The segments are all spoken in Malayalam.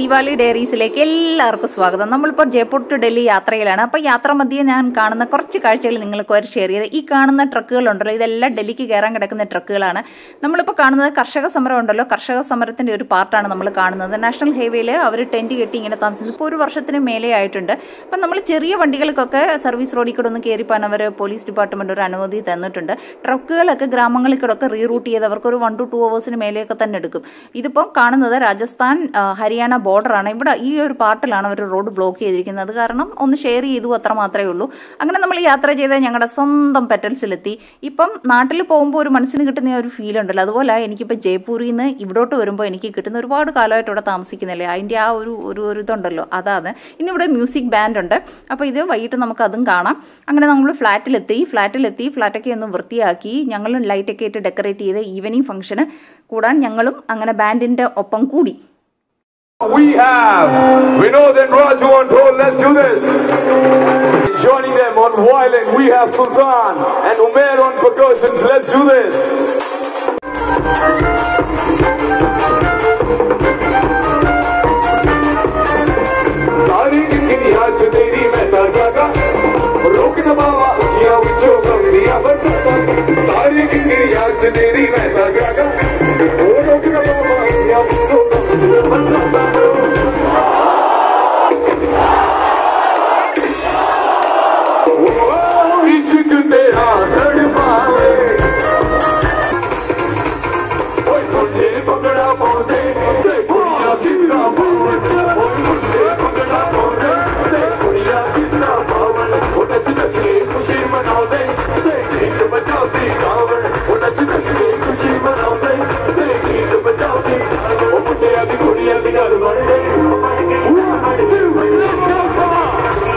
ദീപാവലി ഡയറീസിലേക്ക് എല്ലാവർക്കും സ്വാഗതം നമ്മളിപ്പോൾ ജയ്പൂർ ടു ഡൽഹി യാത്രയിലാണ് അപ്പോൾ യാത്ര മധ്യേ ഞാൻ കാണുന്ന കുറച്ച് കാഴ്ചകൾ നിങ്ങൾക്ക് ഒരു ഷെയർ ചെയ്ത് ഈ കാണുന്ന ട്രക്കുകളുണ്ടല്ലോ ഇതെല്ലാം ഡൽഹിക്ക് കയറാൻ കിടക്കുന്ന ട്രക്കുകളാണ് നമ്മളിപ്പോൾ കാണുന്നത് കർഷക സമരം ഉണ്ടല്ലോ കർഷക സമരത്തിൻ്റെ ഒരു പാർട്ടാണ് നമ്മൾ കാണുന്നത് നാഷണൽ ഹൈവേയിൽ അവർ ടെൻറ്റ് കെട്ടി ഇങ്ങനെ താമസിക്കുന്നത് ഇപ്പോൾ ഒരു വർഷത്തിന് മേലെ ആയിട്ടുണ്ട് അപ്പം നമ്മൾ ചെറിയ വണ്ടികൾക്കൊക്കെ സർവീസ് റോഡിൽ കൂടെ ഒന്ന് കയറിപ്പോകാൻ അവർ പോലീസ് ഡിപ്പാർട്ട്മെൻറ്റ് ഒരു അനുമതി തന്നിട്ടുണ്ട് ട്രക്കുകളൊക്കെ ഗ്രാമങ്ങളിൽ കൂടെ ഒക്കെ റീറൂട്ട് ചെയ്ത് അവർക്ക് ഒരു വൺ ടു ടു അവേഴ്സിന് മേലെയൊക്കെ തന്നെ എടുക്കും ഇതിപ്പം കാണുന്നത് രാജസ്ഥാൻ ആ, ഹരിയാന ബോർഡറാണ് ഇവിടെ ഈ ഒരു പാർട്ടിലാണ് അവർ റോഡ് ബ്ലോക്ക് ചെയ്തിരിക്കുന്നത് അത് കാരണം ഒന്ന് ഷെയർ ചെയ്തു അത്ര മാത്രമേ ഉള്ളൂ അങ്ങനെ നമ്മൾ യാത്ര ചെയ്ത് ഞങ്ങളുടെ സ്വന്തം പെറ്റൽസിലെത്തി ഇപ്പം നാട്ടിൽ പോകുമ്പോൾ ഒരു മനസ്സിന് കിട്ടുന്ന ആ ഒരു ഫീൽ ഉണ്ടല്ലോ അതുപോലെ എനിക്കിപ്പോൾ ജയ്പൂരിൽ നിന്ന് ഇവിടോട്ട് വരുമ്പോൾ എനിക്ക് കിട്ടുന്ന ഒരുപാട് കാലമായിട്ട് ഇവിടെ താമസിക്കുന്നില്ലേ അതിൻ്റെ ആ ഒരു ഒരു ഒരു ഇതുണ്ടല്ലോ അതാണ് ഇന്നിവിടെ മ്യൂസിക് ബാൻഡ് ഉണ്ട് അപ്പോൾ ഇത് വൈകിട്ട് നമുക്ക് അതും കാണാം അങ്ങനെ നമ്മൾ ഫ്ലാറ്റിലെത്തി ഫ്ലാറ്റിലെത്തി ഫ്ലാറ്റൊക്കെ ഒന്ന് വൃത്തിയാക്കി ഞങ്ങളും ലൈറ്റൊക്കെ ഇട്ട് ഡെക്കറേറ്റ് ചെയ്ത് ഈവനിങ് ഫംഗ്ഷന് കൂടാൻ ഞങ്ങളും അങ്ങനെ ബാൻഡിൻ്റെ ഒപ്പം കൂടി We have Vinod and Raju on tour. Let's do this. Joining them on violin, we have Sultan and Umair on percussions. Let's do this. तारी की गिरिया च तेरी मैं ता जागा रोक न बावा उठिया विचो गंदिया बरसाता तारी की गिरिया च तेरी मैं ता जागा ओ रोक न बावा उठिया विचो गंदिया बरसाता ओ इश्क तेरा तड़पावे ओए मुझे पकड़ा मोदे ते कुड़िया जिंदा पावन ओए मुझे पकड़ा मोदे ते कुड़िया जिंदा पावन ओ नच नच के खुशी मनाओ दे ते गीत बजाओ दी गावन ओ नच नच के खुशी मनाओ दे ते गीत बजाओ दी गावन ओ मुंडिया दी कुड़िया दी गल बन गई One, two, let's go, come on!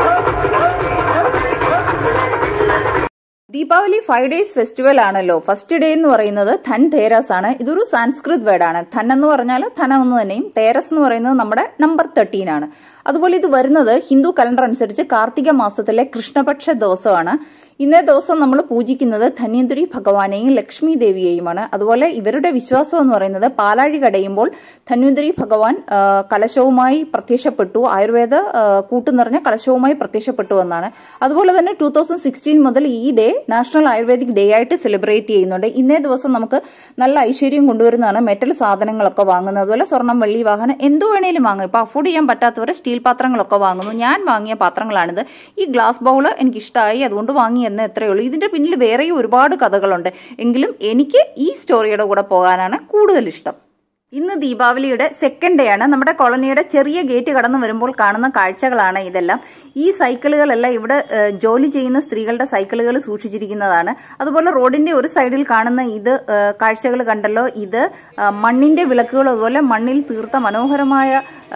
Deepavali five days festival ആണല്ലോ ഫസ്റ്റ് ഡേ എന്ന് പറയുന്നത് ധൻ തേരസ് ആണ് ഇതൊരു സാൻസ്കൃത് വേർഡാണ് ധൻ എന്ന് പറഞ്ഞാൽ ധനം എന്ന് തന്നെയും തേരസ് എന്ന് പറയുന്നത് നമ്മുടെ നമ്പർ തേർട്ടീൻ ആണ് അതുപോലെ ഇത് വരുന്നത് ഹിന്ദു കലണ്ടർ അനുസരിച്ച് കാർത്തിക മാസത്തിലെ കൃഷ്ണപക്ഷ ദിവസമാണ് ഇന്നേ ദിവസം നമ്മൾ പൂജിക്കുന്നത് ധന്വന്തരി ഭഗവാനെയും ലക്ഷ്മി ദേവിയെയുമാണ് അതുപോലെ ഇവരുടെ വിശ്വാസം എന്ന് പറയുന്നത് പാലാഴി കടയുമ്പോൾ ധന്വന്തരി ഭഗവാൻ ആ, കലശവുമായി പ്രത്യക്ഷപ്പെട്ടു ആയുർവേദ ആ, കൂട്ടു നിറഞ്ഞ കലശവുമായി പ്രത്യക്ഷപ്പെട്ടു എന്നാണ് അതുപോലെ തന്നെ ടൂ തൗസൻഡ് സിക്സ്റ്റീൻ മുതൽ ഈ ഡേ നാഷണൽ ആയുർവേദിക് ഡേ ആയിട്ട് സെലിബ്രേറ്റ് ചെയ്യുന്നുണ്ട് ഇന്നേ ദിവസം നമുക്ക് നല്ല ഐശ്വര്യം കൊണ്ടുവരുന്നതാണ് മെറ്റൽ സാധനങ്ങളൊക്കെ വാങ്ങുന്നത് അതുപോലെ സ്വർണം വെള്ളി വാഹനം എന്തു വേണേലും വാങ്ങും ഇപ്പോൾ അഫോർഡ് ചെയ്യാൻ പറ്റാത്തവർ സ്റ്റീൽ പാത്രങ്ങളൊക്കെ വാങ്ങുന്നു ഞാൻ വാങ്ങിയ പാത്രങ്ങളാണിത് ഈ ഗ്ലാസ് ബൗള് എനിക്ക് ഇഷ്ടമായി അതുകൊണ്ട് വാങ്ങി എന്ന് എത്രയേ ഉള്ളൂ ഇതിൻ്റെ പിന്നിൽ വേറെയും ഒരുപാട് കഥകളുണ്ട് എങ്കിലും എനിക്ക് ഈ സ്റ്റോറിയുടെ കൂടെ പോകാനാണ് കൂടുതൽ ഇഷ്ടം ഇന്ന് ദീപാവലിയുടെ സെക്കൻഡ് ഡേ ആണ് നമ്മുടെ കോളനിയുടെ ചെറിയ ഗേറ്റ് കടന്നു വരുമ്പോൾ കാണുന്ന കാഴ്ചകളാണ് ഇതെല്ലാം ഈ സൈക്കിളുകളെല്ലാം ഇവിടെ ഏഹ്, ജോലി ചെയ്യുന്ന സ്ത്രീകളുടെ സൈക്കിളുകൾ സൂക്ഷിച്ചിരിക്കുന്നതാണ് അതുപോലെ റോഡിന്റെ ഒരു സൈഡിൽ കാണുന്ന ഇത് കാഴ്ചകൾ കണ്ടല്ലോ ഇത് ആ, മണ്ണിന്റെ വിളക്കുകൾ അതുപോലെ മണ്ണിൽ തീർത്ത മനോഹരമായ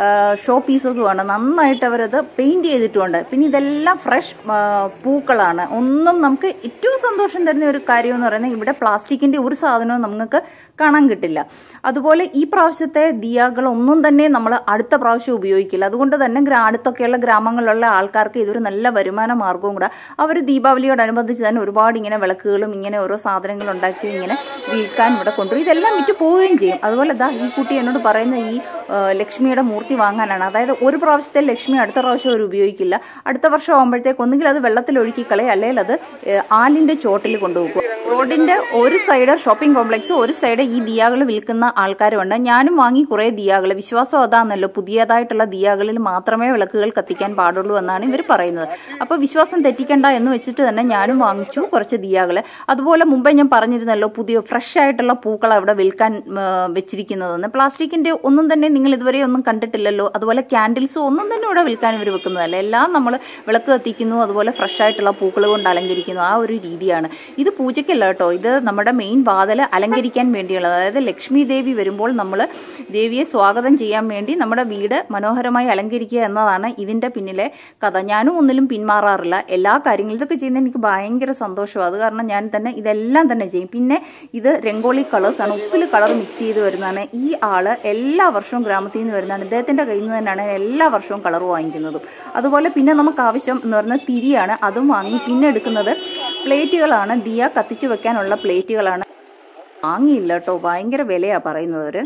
ഷോ പീസസുമാണ് നന്നായിട്ട് അവരത് പെയിന്റ് ചെയ്തിട്ടുമുണ്ട് പിന്നെ ഇതെല്ലാം ഫ്രഷ് പൂക്കളാണ് ഒന്നും നമുക്ക് ഏറ്റവും സന്തോഷം തരുന്ന ഒരു കാര്യം എന്ന് പറയുന്നത് ഇവിടെ പ്ലാസ്റ്റിക്കിന്റെ ഒരു സാധനവും നമുക്ക് കാണാൻ കിട്ടില്ല അതുപോലെ ഈ പ്രാവശ്യത്തെ ദിയാകൾ ഒന്നും തന്നെ നമ്മൾ അടുത്ത പ്രാവശ്യം ഉപയോഗിക്കില്ല അതുകൊണ്ട് തന്നെ ഗ്രാ അടുത്തൊക്കെയുള്ള ഗ്രാമങ്ങളിലുള്ള ആൾക്കാർക്ക് ഇതൊരു നല്ല വരുമാന മാർഗവും കൂടെ അവർ ദീപാവലിയോടനുബന്ധിച്ച് തന്നെ ഒരുപാട് ഇങ്ങനെ വിളക്കുകളും ഇങ്ങനെ ഓരോ സാധനങ്ങൾ ഉണ്ടാക്കി ഇങ്ങനെ വിൽക്കാൻ ഇവിടെ കൊണ്ടുവരും ഇതെല്ലാം വിറ്റ് പോവുകയും ചെയ്യും അതുപോലെ ദാ ഈ കുട്ടി എന്നോട് പറയുന്ന ഈ ആ, ലക്ഷ്മിയുടെ മൂർത്തി വാങ്ങാനാണ് അതായത് ഒരു പ്രാവശ്യത്തെ ലക്ഷ്മി അടുത്ത പ്രാവശ്യം അവർ ഉപയോഗിക്കില്ല അടുത്ത വർഷം ആകുമ്പോഴത്തേക്ക് ഒന്നുകിൽ അത് വെള്ളത്തിൽ ഒഴുക്കി കളയും അല്ലെങ്കിൽ അത് ഏ, ആലിന്റെ ചോട്ടിൽ കൊണ്ടുപോകും റോഡിന്റെ ഒരു സൈഡ് ഷോപ്പിംഗ് കോംപ്ലക്സ് ഒരു സൈഡ് ഈ ദിയാകൾ വിൽക്കുന്ന ആൾക്കാരുണ്ട് ഞാനും വാങ്ങി കുറേ ദിയാകൾ വിശ്വാസം അതാണല്ലോ പുതിയതായിട്ടുള്ള ദിയാകളിൽ മാത്രമേ വിളക്കുകൾ കത്തിക്കാൻ പാടുള്ളൂ എന്നാണ് ഇവർ പറയുന്നത് അപ്പോൾ വിശ്വാസം തെറ്റിക്കണ്ട എന്ന് വെച്ചിട്ട് തന്നെ ഞാനും വാങ്ങിച്ചു കുറച്ച് ദിയാകൾ അതുപോലെ മുമ്പേ ഞാൻ പറഞ്ഞിരുന്നല്ലോ പുതിയ ഫ്രഷ് ആയിട്ടുള്ള പൂക്കൾ അവിടെ വിൽക്കാൻ ആ, വെച്ചിരിക്കുന്നതെന്ന് പ്ലാസ്റ്റിക്കിന്റെ ഒന്നും തന്നെ നിങ്ങൾ ഇതുവരെ ഒന്നും കണ്ടിട്ടില്ലല്ലോ അതുപോലെ ക്യാൻഡിൽസും ഒന്നും തന്നെ ഇവിടെ വിൽക്കാൻ ഇവർ വെക്കുന്നതല്ല എല്ലാം നമ്മൾ വിളക്ക് കത്തിക്കുന്നു അതുപോലെ ഫ്രഷ് ആയിട്ടുള്ള പൂക്കൾ കൊണ്ട് അലങ്കരിക്കുന്നു ആ ഒരു രീതിയാണ് ഇത് പൂജയ്ക്കല്ല കേട്ടോ ഇത് നമ്മുടെ മെയിൻ വാതിൽ അലങ്കരിക്കാൻ വേണ്ടിയുള്ളത് അതായത് ലക്ഷ്മി ദേവി വരുമ്പോൾ നമ്മൾ ദേവിയെ സ്വാഗതം ചെയ്യാൻ വേണ്ടി നമ്മുടെ വീട് മനോഹരമായി അലങ്കരിക്കുക എന്നതാണ് ഇതിൻ്റെ പിന്നിലെ കഥ ഞാനും ഒന്നിലും പിന്മാറാറില്ല എല്ലാ കാര്യങ്ങളും ഇതൊക്കെ ചെയ്യുന്നത് എനിക്ക് ഭയങ്കര സന്തോഷമാണ് അത് കാരണം ഞാൻ തന്നെ ഇതെല്ലാം തന്നെ ചെയ്യും പിന്നെ ഇത് രംഗോളി കളേഴ്സാണ് ഉപ്പിൽ കളർ മിക്സ് ചെയ്ത് വരുന്നതാണ് ഈ ആള് എല്ലാ വർഷവും ഗ്രാമത്തിൽ നിന്ന് വരുന്നതാണ് ഇദ്ദേഹത്തിൻ്റെ കയ്യിൽ നിന്ന് തന്നെയാണ് ഞാൻ എല്ലാ വർഷവും കളർ വാങ്ങിക്കുന്നതും അതുപോലെ പിന്നെ നമുക്ക് ആവശ്യം എന്ന് പറയുന്നത് തിരിയാണ് അതും വാങ്ങി പിന്നെ എടുക്കുന്നത് പ്ലേറ്റുകളാണ് ദിയ കത്തിച്ചു വെക്കാനുള്ള പ്ലേറ്റുകളാണ് വാങ്ങിയില്ല കേട്ടോ ഭയങ്കര വിലയാ പറയുന്നവര്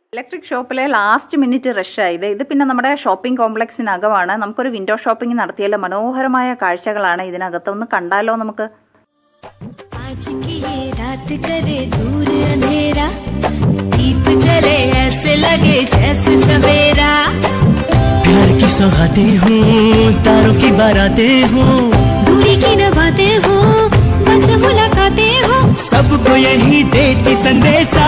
ഇലക്ട്രിക് ഷോപ്പിലെ ലാസ്റ്റ് മിനിറ്റ് റഷായത് ഇത് പിന്നെ നമ്മുടെ ഷോപ്പിംഗ് കോംപ്ലക്സിനകമാണ് നമുക്കൊരു വിൻഡോ ഷോപ്പിംഗ് നടത്തിയാൽ മനോഹരമായ കാഴ്ചകളാണ് ഇതിനകത്ത് ഒന്ന് കണ്ടാലോ നമുക്ക് आज की ये रात करे दूर अंधेरा दीप जले ऐसे लगे जैसे सवेरा प्यार की सौगातें हूँ तारों की बारातें हूँ दूरी की न बातें हो बस मुलाकातें हो सबको यही देती संदेशा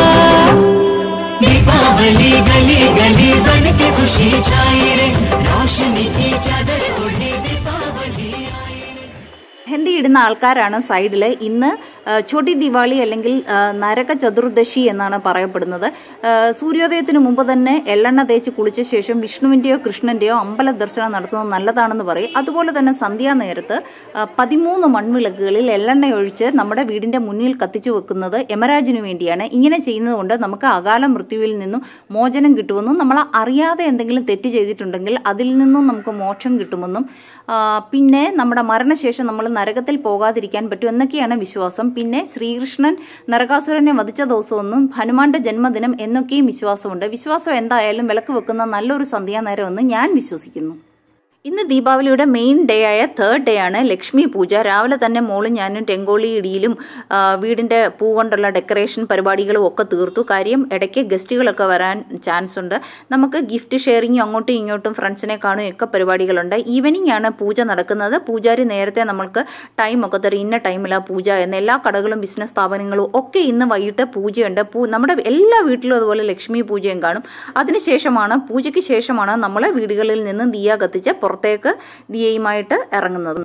दीपावली गली गली बन के खुशी छाई रे रोशनी की चादर ओढ़ी दीपावली आई रे മെഹന്തി ഇടുന്ന ആൾക്കാരാണ് സൈഡിൽ ഇന്ന് ആ, ചൊടി ദിവാളി അല്ലെങ്കിൽ ആ, നരക ചതുർദശി എന്നാണ് പറയപ്പെടുന്നത് ആ, സൂര്യോദയത്തിന് മുമ്പ് തന്നെ എള്ളെണ്ണ തേച്ച് കുളിച്ച ശേഷം വിഷ്ണുവിൻ്റെയോ കൃഷ്ണൻ്റെയോ അമ്പല ദർശനം നടത്തുന്നത് നല്ലതാണെന്ന് പറയും അതുപോലെ തന്നെ സന്ധ്യാനേരത്ത് ആ, പതിമൂന്ന് മൺവിളക്കുകളിൽ എള്ളെണ്ണ ഒഴിച്ച് നമ്മുടെ വീടിൻ്റെ മുന്നിൽ കത്തിച്ചു വെക്കുന്നത് യമരാജിനു വേണ്ടിയാണ് ഇങ്ങനെ ചെയ്യുന്നത് കൊണ്ട് നമുക്ക് അകാല മൃത്യുവിൽ നിന്നും മോചനം കിട്ടുമെന്നും നമ്മൾ അറിയാതെ എന്തെങ്കിലും തെറ്റ് ചെയ്തിട്ടുണ്ടെങ്കിൽ അതിൽ നിന്നും നമുക്ക് മോക്ഷം കിട്ടുമെന്നും ആ, പിന്നെ നമ്മുടെ മരണശേഷം നമ്മൾ നരകത്തിൽ പോകാതിരിക്കാൻ പറ്റും എന്നൊക്കെയാണ് വിശ്വാസം പിന്നെ ശ്രീകൃഷ്ണൻ നരകാസുരനെ വധിച്ച ദിവസമൊന്നും ഹനുമാന്റെ ജന്മദിനം എന്നൊക്കെയും വിശ്വാസമുണ്ട് വിശ്വാസം എന്തായാലും വിളക്ക് വെക്കുന്ന നല്ലൊരു സന്ധ്യാനേരമെന്ന് ഞാൻ വിശ്വസിക്കുന്നു ഇന്ന് ദീപാവലിയുടെ മെയിൻ ഡേ ആയ തേർഡ് ഡേ ആണ് ലക്ഷ്മി പൂജ രാവിലെ തന്നെ മോളും ഞാനും രംഗോളി ഇടിയിലും ആ, വീടിന്റെ പൂ കൊണ്ടുള്ള ഡെക്കറേഷൻ പരിപാടികളും ഒക്കെ തീർത്തു കാര്യം ഇടയ്ക്ക് ഗസ്റ്റുകളൊക്കെ വരാൻ ചാൻസ് ഉണ്ട് നമുക്ക് ഗിഫ്റ്റ് ഷെയറിങ്ങും അങ്ങോട്ടും ഇങ്ങോട്ടും ഫ്രണ്ട്സിനെ കാണും ഒക്കെ പരിപാടികളുണ്ട് ഈവനിങ് ആണ് പൂജ നടക്കുന്നത് പൂജാരി നേരത്തെ നമ്മൾക്ക് ടൈം ഒക്കെ തരും ഇന്ന ടൈമിലാണ് പൂജ എന്ന് എല്ലാ കടകളും ബിസിനസ് സ്ഥാപനങ്ങളും ഒക്കെ ഇന്ന് വൈകിട്ട് പൂജയുണ്ട് പൂ നമ്മുടെ എല്ലാ വീട്ടിലും അതുപോലെ ലക്ഷ്മി പൂജയും കാണും അതിനുശേഷമാണ് പൂജയ്ക്ക് ശേഷമാണ് നമ്മളെ വീടുകളിൽ നിന്ന് ദിയ കത്തിച്ച് പുറത്തേക്ക് ദിയയുമായിട്ട് ഇറങ്ങുന്നത്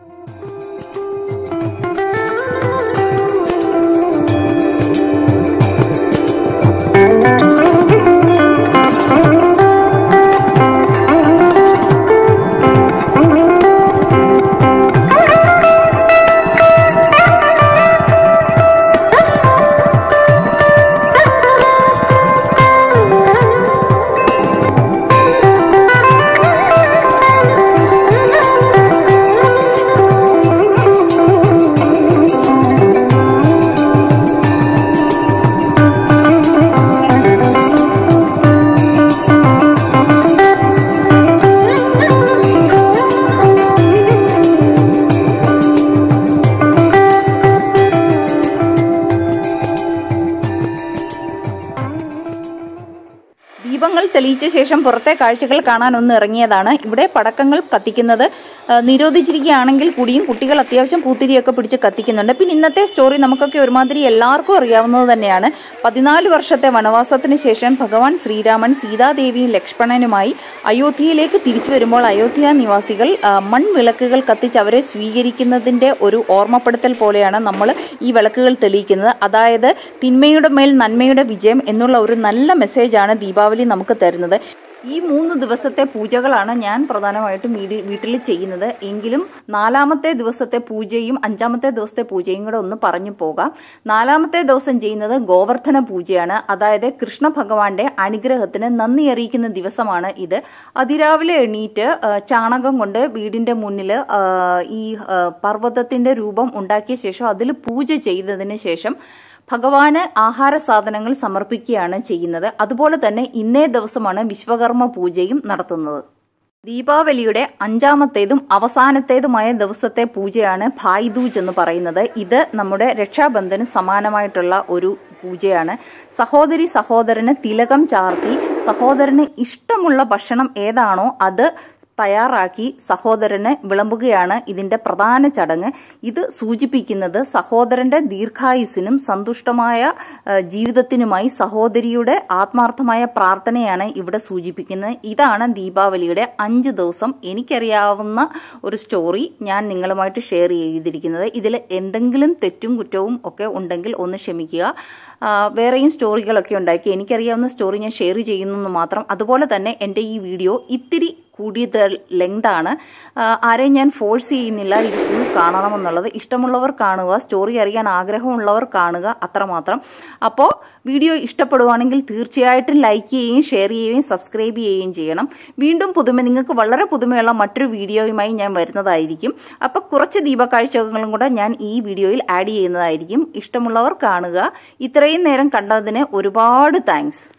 ദീപങ്ങൾ തെളിയിച്ച ശേഷം പുറത്തെ കാഴ്ചകൾ കാണാൻ ഒന്ന് ഇറങ്ങിയതാണ് ഇവിടെ പടക്കങ്ങൾ കത്തിക്കുന്നത് ആ, നിരോധിച്ചിരിക്കുകയാണെങ്കിൽ കൂടിയും കുട്ടികൾ അത്യാവശ്യം പൂത്തിരിയൊക്കെ പിടിച്ച് കത്തിക്കുന്നുണ്ട് പിന്നെ ഇന്നത്തെ സ്റ്റോറി നമുക്കൊക്കെ ഒരുമാതിരി എല്ലാവർക്കും അറിയാവുന്നത് തന്നെയാണ് പതിനാല് വർഷത്തെ വനവാസത്തിന് ശേഷം ഭഗവാൻ ശ്രീരാമൻ സീതാദേവിയും ലക്ഷ്മണനുമായി അയോധ്യയിലേക്ക് തിരിച്ചു വരുമ്പോൾ അയോധ്യ നിവാസികൾ ആ, മൺവിളക്കുകൾ കത്തിച്ച് അവരെ സ്വീകരിക്കുന്നതിൻ്റെ ഒരു ഓർമ്മപ്പെടുത്തൽ പോലെയാണ് നമ്മൾ ഈ വിളക്കുകൾ തെളിയിക്കുന്നത് അതായത് തിന്മയുടെ മേൽ നന്മയുടെ വിജയം എന്നുള്ള ഒരു നല്ല മെസ്സേജാണ് ദീപാവലി നമുക്ക് തരുന്നത് ഈ മൂന്ന് ദിവസത്തെ പൂജകളാണ് ഞാൻ പ്രധാനമായിട്ടും വീട് വീട്ടിൽ ചെയ്യുന്നത് എങ്കിലും നാലാമത്തെ ദിവസത്തെ പൂജയും അഞ്ചാമത്തെ ദിവസത്തെ പൂജയും കൂടെ ഒന്ന് പറഞ്ഞു പോകാം നാലാമത്തെ ദിവസം ചെയ്യുന്നത് ഗോവർദ്ധന പൂജയാണ് അതായത് കൃഷ്ണ ഭഗവാന്റെ അനുഗ്രഹത്തിന് നന്ദി അറിയിക്കുന്ന ദിവസമാണ് ഇത് അതിരാവിലെ എണീറ്റ് ആ, ചാണകം കൊണ്ട് വീടിന്റെ മുന്നിൽ ആ, ഈ ആ, പർവ്വതത്തിന്റെ രൂപം ഉണ്ടാക്കിയ ശേഷം അതിൽ പൂജ ചെയ്തതിന് ശേഷം ഭഗവാന് ആഹാര സാധനങ്ങൾ സമർപ്പിക്കുകയാണ് ചെയ്യുന്നത് അതുപോലെ തന്നെ ഇന്നേ ദിവസമാണ് വിശ്വകർമ്മ പൂജയും നടത്തുന്നത് ദീപാവലിയുടെ അഞ്ചാമത്തേതും അവസാനത്തേതുമായ ദിവസത്തെ പൂജയാണ് ഭായ് ദൂജ് എന്ന് പറയുന്നത് ഇത് നമ്മുടെ രക്ഷാബന്ധന് സമാനമായിട്ടുള്ള ഒരു പൂജയാണ് സഹോദരി സഹോദരന് തിലകം ചാർത്തി സഹോദരന് ഇഷ്ടമുള്ള ഭക്ഷണം ഏതാണോ അത് തയ്യാറാക്കി സഹോദരന് വിളമ്പുകയാണ് ഇതിന്റെ പ്രധാന ചടങ്ങ് ഇത് സൂചിപ്പിക്കുന്നത് സഹോദരന്റെ ദീർഘായുസിനും സന്തുഷ്ടമായ ആ, ജീവിതത്തിനുമായി സഹോദരിയുടെ ആത്മാർത്ഥമായ പ്രാർത്ഥനയാണ് ഇവിടെ സൂചിപ്പിക്കുന്നത് ഇതാണ് ദീപാവലിയുടെ അഞ്ച് ദിവസം എനിക്കറിയാവുന്ന ഒരു സ്റ്റോറി ഞാൻ നിങ്ങളുമായിട്ട് ഷെയർ ചെയ്തിരിക്കുന്നത് ഇതിൽ എന്തെങ്കിലും തെറ്റും കുറ്റവും ഒക്കെ ഉണ്ടെങ്കിൽ ഒന്ന് ക്ഷമിക്കുക ആ, വേറെയും സ്റ്റോറികളൊക്കെ ഉണ്ടാക്കി എനിക്കറിയാവുന്ന സ്റ്റോറി ഞാൻ ഷെയർ ചെയ്യുന്നു മാത്രം അതുപോലെ തന്നെ എൻ്റെ ഈ വീഡിയോ ഇത്തിരി കൂടിയത് ലെങ്ത് ആണ് ആ, ആരെയും ഞാൻ ഫോഴ്സ് ചെയ്യുന്നില്ല ഇത് ഫുൾ കാണണമെന്നുള്ളത് ഇഷ്ടമുള്ളവർ കാണുക സ്റ്റോറി അറിയാൻ ആഗ്രഹമുള്ളവർ കാണുക അത്രമാത്രം അപ്പോൾ വീഡിയോ ഇഷ്ടപ്പെടുവാണെങ്കിൽ തീർച്ചയായിട്ടും ലൈക്ക് ചെയ്യുകയും ഷെയർ ചെയ്യുകയും സബ്സ്ക്രൈബ് ചെയ്യുകയും ചെയ്യണം വീണ്ടും പുതുമ നിങ്ങൾക്ക് വളരെ പുതുമയുള്ള മറ്റൊരു വീഡിയോയുമായി ഞാൻ വരുന്നതായിരിക്കും അപ്പോൾ കുറച്ച് ദീപക്കാഴ്ചകളും കൂടെ ഞാൻ ഈ വീഡിയോയിൽ ആഡ് ചെയ്യുന്നതായിരിക്കും ഇഷ്ടമുള്ളവർ കാണുക ഇത്രയും നേരം കണ്ടതിന് ഒരുപാട് താങ്ക്സ്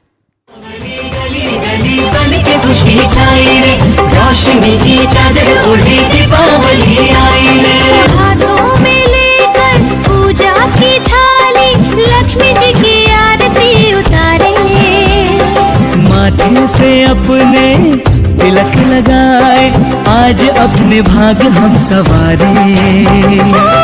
गली गली बन के खुशी छाई रे रोशनी की चादर ओढ़ी दीपावली आई रे हाथों में लेकर पूजा की थाली लक्ष्मी जी की आरती उतारे माथे पे अपने तिलक लगाए आज अपने भाग हम सवारे